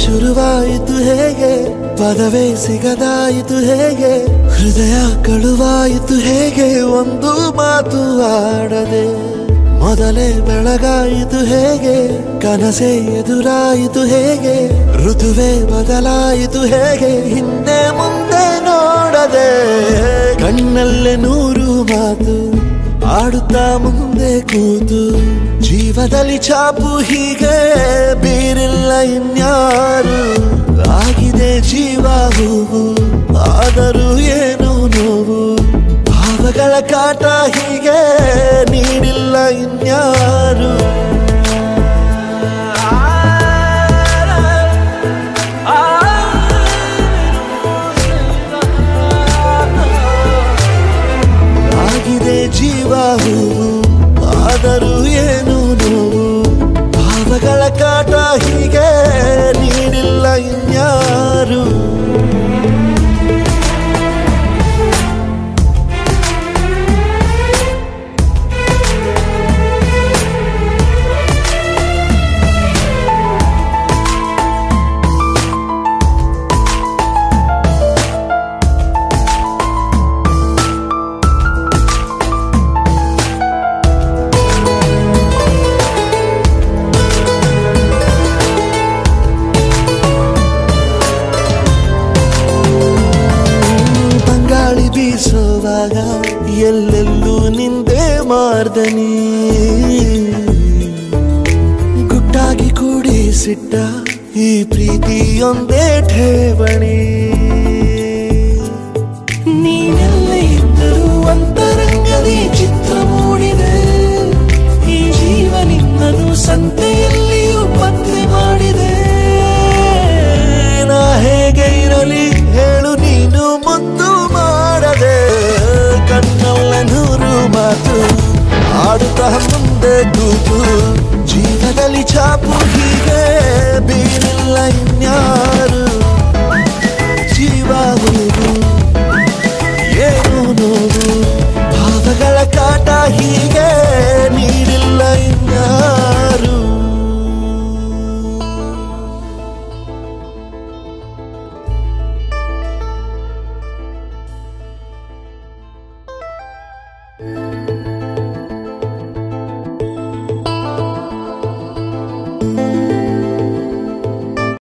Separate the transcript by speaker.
Speaker 1: ಶುರುವಾಯಿತು ಹೇಗೆ ಪದವೇ ಸಿಗದಾಯಿತು ಹೇಗೆ ಹೃದಯ ಕಳುವಾಯಿತು ಹೇಗೆ ಒಂದು ಮಾತು ಆಡದೆ ಮೊದಲೇ ಬೆಳಗಾಯಿತು ಹೇಗೆ ಕನಸೇ ಎದುರಾಯಿತು ಹೇಗೆ ಋತುವೇ ಬದಲಾಯಿತು ಹೇಗೆ ಹಿಂದೆ ಮುಂದೆ ನೋಡದೆ ಕಣ್ಣಲ್ಲೇ ನೂರು ಮಾತು ಆಡುತ್ತಾ ಮುಂದೆ ಕೂತು ಜೀವದಲ್ಲಿ ಚಾಪು ಹೀಗೆ ಬೀರಿಲ್ಲ ಇನ್ಯಾರು ಆಗಿದೆ ಜೀವ ಹೂವು ಆದರೂ ಏನು ನೋವು ಭಾವಗಳ ಕಾಟ ಹೀಗೆ ನೀಡಿಲ್ಲ ಇನ್ಯಾರು ಆಗಿದೆ ಜೀವ ಹೂವು ಆದರೂ ಏನು ನೋವು ಭಾವಗಳ ಕಾಟ ಹೀಗೆ ನೀಡಿಲ್ಲ ಇನ್ಯಾರು ಬಂಗಾಳಿ ಬೀಸುವಾಗ ಎಲ್ಲೆಲ್ಲೂ ನಿಂದೆ ಮಾರ್ದನಿ ಗುಟ್ಟಾಗಿ ಕೂಡಿಸಿಟ್ಟ ಈ ಪ್ರೀತಿಯೊಂದೇ ಠೇವಣಿ ನೀನೆಲ್ಲ ಇದ್ದರೂ ಅಂತರಂಗದಿ ಚಿತ್ರ ಮೂಡಿದೆ ಈ ಜೀವ ನಿನ್ನನು ಸಂತೆಯಲ್ಲಿಯೂ ಪತ್ತೆ ಮಾಡಿದೆ ನಾ ಹೇಗೆ ಇರಲಿ ಹೇಳು ನೀನು ಮುದ್ದು ಮಾಡದೆ ಕಣ್ಣಲ್ಲ ನೂರು ಮಾತು ಆಡುತ್ತಾ ಮುಂದೆ ಕೂತು ಜೀವದಲ್ಲಿ ಚಾಪು ಹೀಗೆ ಬೀರಿಲ್ಲ ಇನ್ಯಾರು